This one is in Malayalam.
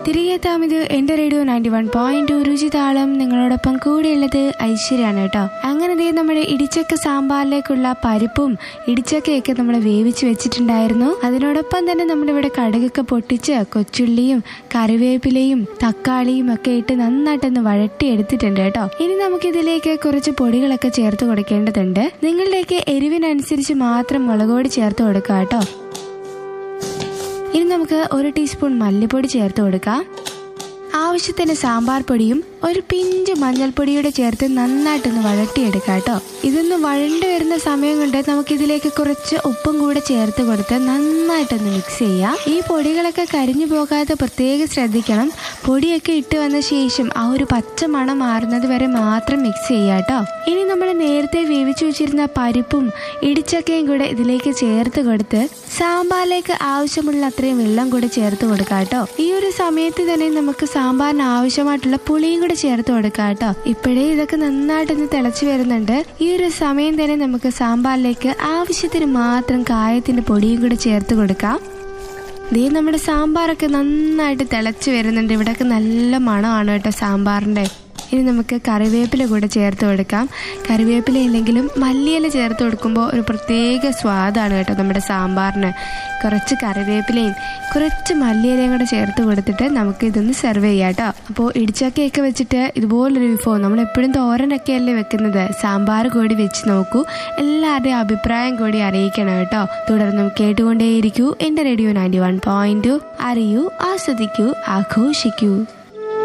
തിരികെ എത്താം ഇത് എന്റെ radio ninety one point two രുചിതാളം നിങ്ങളോടൊപ്പം കൂടെയുള്ളത് ഐശ്വര്യാണ് കേട്ടോ അങ്ങനെ ദേ നമ്മുടെ ഇടിച്ചക്ക സാമ്പാറിലേക്കുള്ള പരിപ്പും ഇടിച്ചക്കയൊക്കെ നമ്മൾ വേവിച്ച് വെച്ചിട്ടുണ്ടായിരുന്നു അതിനോടൊപ്പം തന്നെ നമ്മുടെ ഇവിടെ കടുകൊക്കെ പൊട്ടിച്ച് കൊച്ചുള്ളിയും കറിവേപ്പിലയും തക്കാളിയും ഒക്കെ ഇട്ട് നന്നായിട്ടൊന്ന് വഴട്ടി എടുത്തിട്ടുണ്ട് കേട്ടോ ഇനി നമുക്ക് ഇതിലേക്ക് കുറച്ച് പൊടികളൊക്കെ ചേർത്ത് കൊടുക്കേണ്ടതുണ്ട് നിങ്ങളുടെയൊക്കെ എരിവിനനുസരിച്ച് മാത്രം മുളക് പൊടി ചേർത്ത് കൊടുക്കാം കേട്ടോ ഇനി നമുക്ക് ഒരു ടീസ്പൂൺ മല്ലിപ്പൊടി ചേർത്ത് കൊടുക്കാം ആവശ്യത്തിന് സാമ്പാർ പൊടിയും ഒരു പിഞ്ച് മഞ്ഞൾപ്പൊടിയൂടെ ചേർത്ത് നന്നായിട്ടൊന്ന് വഴട്ടിയെടുക്കാം കേട്ടോ ഇതൊന്ന് വഴണ്ട് വരുന്ന സമയം കൊണ്ട് നമുക്ക് ഇതിലേക്ക് കുറച്ച് ഉപ്പും കൂടെ ചേർത്ത് കൊടുത്ത് നന്നായിട്ടൊന്ന് മിക്സ് ചെയ്യാം ഈ പൊടികളൊക്കെ കരിഞ്ഞു പോകാതെ പ്രത്യേകം ശ്രദ്ധിക്കണം പൊടിയൊക്കെ ഇട്ട് വന്ന ശേഷം ആ ഒരു പച്ച മണം മാറുന്നത് വരെ മാത്രം മിക്സ് ചെയ്യാം കേട്ടോ ഇനി നമ്മൾ നേരത്തെ വേവിച്ചു വെച്ചിരുന്ന പരിപ്പും ഇടിച്ചക്കയും കൂടെ ഇതിലേക്ക് ചേർത്ത് കൊടുത്ത് സാമ്പാറിലേക്ക് ആവശ്യമുള്ള അത്രയും വെള്ളം കൂടെ ചേർത്ത് കൊടുക്കാം കേട്ടോ ഈ ഒരു സമയത്ത് തന്നെ നമുക്ക് സാമ്പാറിന് ആവശ്യമായിട്ടുള്ള പുളിയും കൂടെ ചേർത്ത് കൊടുക്കാം കേട്ടോ ഇപ്പോഴേ ഇതൊക്കെ നന്നായിട്ടൊന്ന് തിളച്ചു വരുന്നുണ്ട് ഈ ഒരു സമയം തന്നെ നമുക്ക് സാമ്പാറിലേക്ക് ആവശ്യത്തിന് മാത്രം കായത്തിന്റെ പൊടിയും കൂടെ ചേർത്ത് കൊടുക്കാം ദേ നമ്മുടെ സാമ്പാറൊക്കെ നന്നായിട്ട് തിളച്ച് വരുന്നുണ്ട് ഇവിടെയൊക്കെ നല്ല മണമാണ് കേട്ടോ സാമ്പാറിന്റെ ഇനി നമുക്ക് കറിവേപ്പില കൂടെ ചേർത്ത് കൊടുക്കാം കറിവേപ്പില ഇല്ലെങ്കിലും മല്ലിയില ചേർത്ത് കൊടുക്കുമ്പോൾ ഒരു പ്രത്യേക സ്വാദാണ് കേട്ടോ നമ്മുടെ സാമ്പാറിന് കുറച്ച് കറിവേപ്പിലയും കുറച്ച് മല്ലിയിലയും കൂടെ ചേർത്ത് കൊടുത്തിട്ട് നമുക്ക് ഇതൊന്ന് സെർവ് ചെയ്യാം കേട്ടോ അപ്പോൾ ഇടിച്ചക്കയൊക്കെ വെച്ചിട്ട് ഇതുപോലൊരു വിഭവം നമ്മൾ എപ്പോഴും തോരനൊക്കെയല്ലേ വെക്കുന്നത് സാമ്പാർ കൂടി വെച്ച് നോക്കൂ എല്ലാവരുടെയും അഭിപ്രായം കൂടി അറിയിക്കണം കേട്ടോ തുടർന്നും കേട്ടുകൊണ്ടേയിരിക്കൂ എൻ്റെ റേഡിയോ നയൻറ്റി വൺ പോയിന്റ് അറിയൂ ആസ്വദിക്കൂ ആഘോഷിക്കൂ